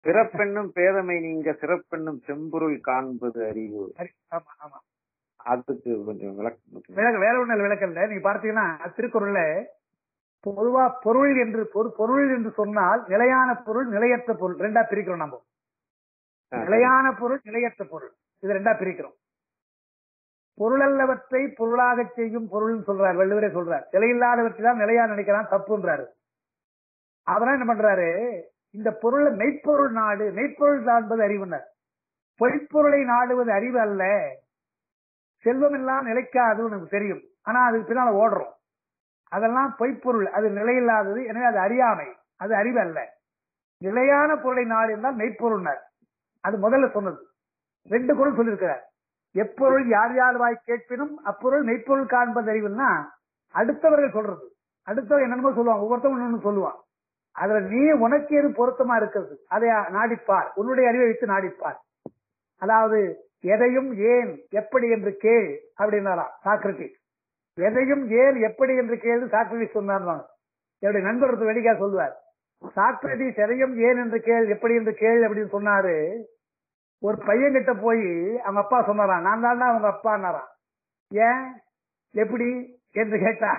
பிறப்பெண்ணும் பேதமை நீங்க சிறப்பெண்ணும் செம்பொருள் காண்பது அறிவு சரி, ஆமா ஆமா அதுக்கு கொஞ்சம் விளக்கம் விளக்க வேற ஒண்ணு விளக்கம் இல்ல நீங்க பார்த்தீங்கன்னா திருக்குறள்ல பொதுவா பொருள் என்று பொரு- பொருள் என்று சொன்னால் நிலையான பொருள் நிலையற்ற பொருள் ரெண்டா பிரிக்கிறோம் நம்ம நிலையான பொருள் நிலையற்ற பொருள் இது ரெண்டா பிரிக்கிறோம் பொருளல்லவற்றை பொருளாக செய்யும் பொருள்னு சொல்றார் வள்ளுவரே சொல்றார் நிலையில்லாதவற்றை தான் நிலையா நினைக்கிறான் தப்புன்றாரு அவரா என்ன பண்றாரு இந்த பொருளை மெய்ப்பொருள் நாடு மெய்ப்பொருள் காண்பது அறிவுனர் பொய்ப்பொருளை நாடுவது அறிவு அல்ல செல்வம் எல்லாம் நிலைக்காது உனக்கு தெரியும் ஆனா அதுக்கு பின்னால ஓடுறோம் அதெல்லாம் பொய்ப்பொருள் அது நிலையில்லாதது எனவே அது அறியாமை அது அறிவு அல்ல நிலையான பொருளை நாடு என்றால் மெய்ப்பொருள்னர் அது முதல்ல சொன்னது ரெண்டு குரல் சொல்லியிருக்கிறார் எப்பொருள் யார் யார் வாய் கேட்பினும் அப்பொருள் மெய்ப்பொருள் காண்பது அறிவுன்னா அடுத்தவர்கள் சொல்றது அடுத்தவங்க என்னென்னமோ சொல்லுவாங்க ஒவ்வொருத்தவங்க ஒண்ணு சொல்லுவான் அதுல நீ உனக்கு எது பொருத்தமா இருக்கிறது அதை நாடிப்பார் உன்னுடைய அறிவை வைத்து நாடிப்பார் அதாவது எதையும் ஏன் எப்படி என்று கேள் அப்படின்னாராம் சாக்ரட்டிஸ் எதையும் ஏன் எப்படி என்று கேள்வி சாக்ரட்டிஸ் சொன்னார் என்னுடைய நண்பர் ஒருத்தர் வெடிக்கா சொல்லுவார் சாக்ரட்டிஸ் எதையும் ஏன் என்று கேள் எப்படி என்று கேள் அப்படின்னு சொன்னாரு ஒரு பையன் கிட்ட போய் அவங்க அப்பா சொன்னாராம் நான் தான்டா அவங்க அப்பான்னாராம் ஏன் எப்படி என்று கேட்டா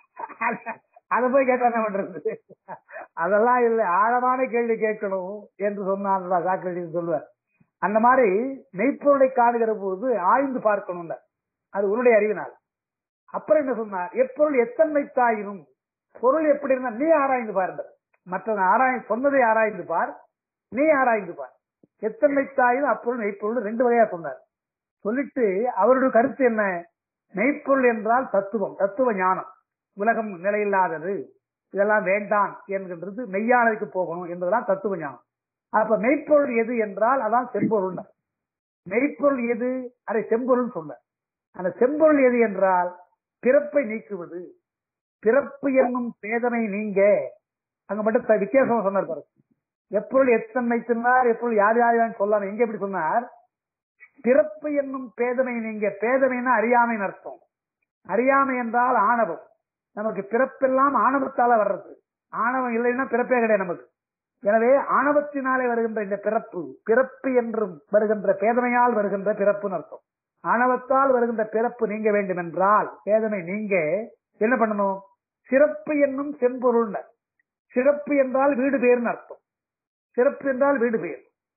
அத போய் கேட்டா என்ன பண்றது அதெல்லாம் இல்லை ஆழமான கேள்வி கேட்கணும் என்று சொன்னான் சாக்ரட்டிஸ் சொல்லுவார் அந்த மாதிரி மெய்ப்பொருளை காணுகிற போது ஆய்ந்து பார்க்கணும் அது உன்னுடைய அறிவினால் அப்புறம் என்ன சொன்னார் எப்பொருள் எத்தன்மைத்தாயினும் பொருள் எப்படி இருந்தா நீ ஆராய்ந்து பாருங்க மற்ற ஆராய் சொன்னதை ஆராய்ந்து பார் நீ ஆராய்ந்து பார் எத்தன்மைத்தாயினும் அப்பொருள் மெய்ப்பொருள் ரெண்டு வகையா சொன்னார் சொல்லிட்டு அவருடைய கருத்து என்ன மெய்ப்பொருள் என்றால் தத்துவம் தத்துவ ஞானம் உலகம் நிலையில்லாதது இதெல்லாம் வேண்டாம் என்கின்றது மெய்யானதுக்கு போகணும் என்பதெல்லாம் தத்துவ ஞானம் அப்ப மெய்ப்பொருள் எது என்றால் அதான் செம்பொருள் மெய்ப்பொருள் எது அதை செம்பொருள் சொன்ன அந்த செம்பொருள் எது என்றால் பிறப்பை நீக்குவது பிறப்பு என்னும் பேதனை நீங்க அங்க மட்டும் த- வித்தியாசமா சொன்னார் பாரு எப்பொருள் எத்தன்மை சொன்னார் எப்பொருள் யார் யார் யார் சொல்லலாம் எங்க எப்படி சொன்னார் பிறப்பு என்னும் பேதமை நீங்க பேதமைன்னா அறியாமைன்னு அர்த்தம் அறியாமை என்றால் ஆணவம் நமக்கு பிறப்பெல்லாம் ஆணவத்தால வர்றது ஆணவம் இல்லைன்னா பிறப்பே கிடையாது நமக்கு எனவே ஆணவத்தினாலே வருகின்ற இந்த பிறப்பு பிறப்பு என்றும் வருகின்ற பேதமையால் வருகின்ற பிறப்புன்னு அர்த்தம் ஆணவத்தால் வருகின்ற பிறப்பு நீங்க வேண்டும் என்றால் பேதமை நீங்க என்ன பண்ணணும் சிறப்பு என்னும் செம்பொருள் சிறப்பு என்றால் வீடு பேர்னு அர்த்தம் சிறப்பு என்றால் வீடு பேர்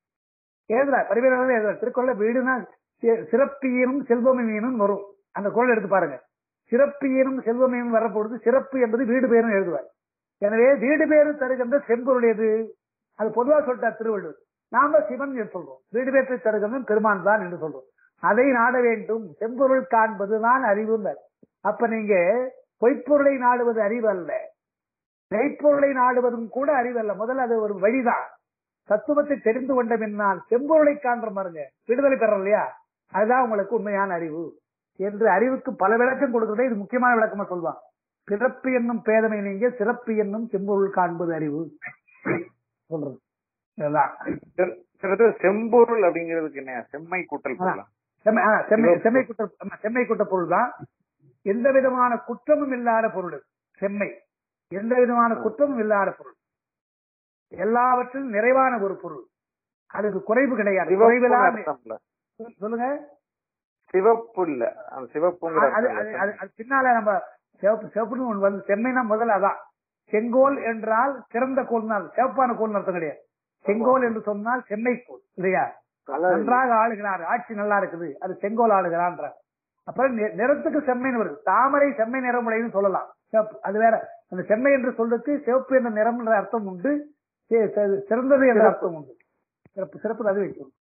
ஏதுடா பரிவேறாக எழுதுற திருக்குறள வீடுனா சி- சிறப்பியனும் செல்வமையனும் வரும் அந்த குரல் எடுத்து பாருங்க சிறப்பியனும் செல்வமையும் வரப்பொழுது சிறப்பு என்பது வீடு பேரும் எழுதுவார் எனவே வீடு பேரு தருகின்ற செம்பொருள் எது அது பொதுவா சொல்லிட்டார் திருவள்ளுவர் நாம சிவன் என்று சொல்றோம் வீடு பேற்றை தருகின்ற பெருமான் தான் என்று சொல்றோம் அதை நாட வேண்டும் செம்பொருள் காண்பதுதான் அறிவுனர் அப்ப நீங்க பொய்ப்பொருளை நாடுவது அறிவு அல்ல மெய்ப்பொருளை நாடுவதும் கூட அறிவு அல்ல முதல்ல அது ஒரு வழிதான் தத்துவத்தை தெரிந்து கொண்ட பின்னால் செம்பொருளை காண்ற பாருங்க விடுதலை பெறோம் இல்லையா அதுதான் உங்களுக்கு உண்மையான அறிவு என்று அறிவுக்கு பல விளக்கம் கொடுக்கிறதே இது முக்கியமான விளக்கமா சொல்லுவாங்க பிறப்பு என்னும் பேதமை நீங்க சிறப்பு என்னும் செம்பொருள் காண்பது அறிவு சொல்றது இதுதான் சில- சில பேர் செம்பொருள் அப்படிங்கிறதுக்கு என்ன செம்மை கூட்டல் போடலாம் செம்மை ஆ, செம்மை செம்மை குற்ற ஆமா, செம்மை குற்ற பொருள் தான் எந்த விதமான குற்றமும் இல்லாத பொருள் இது. செம்மை எந்த விதமான குற்றமும் இல்லாத பொருள் எல்லாவற்றிலும் நிறைவான ஒரு பொருள் அதுக்கு குறைவு கிடையாது சிவப்புன்னு குறைவில்லாத அர்த்தம்ல சொல்லுங்க சிவப்பு இல்ல அந்த சிவப்புங்கிற அது அது அர்த்தம் அது இல்ல. அது பின்னால நம்ம சிவப்பு சிவப்புன்னு ஒண்ணு வந்து செம்மைனா முதல்ல அதான் செங்கோல் என்றால் சிறந்த கோல்னால் சிவப்பான கோல் அர்த்தம் கிடையாது செங்கோல் என்று சொன்னால் செம்மை கோல் இல்லையா நன்றாக ஆளுகிறார் ஆட்சி நல்லா இருக்குது அது செங்கோல் ஆளுகிறான்ற அப்புறம் நி- நிறத்துக்கு செம்மைன்னு வருது தாமரை செம்மை நிறமுடையன்னு சொல்லலாம் சிவப்பு அது வேற அந்த செம்மை என்று சொல்றதுக்கு சிவப்பு என்ற நிறம் என்ற அர்த்தம் உண்டு சி- சி- சிறந்தது என்ற அர்த்தம் உண்டு சிறப்பு சிறப்பு அது வைக்கும்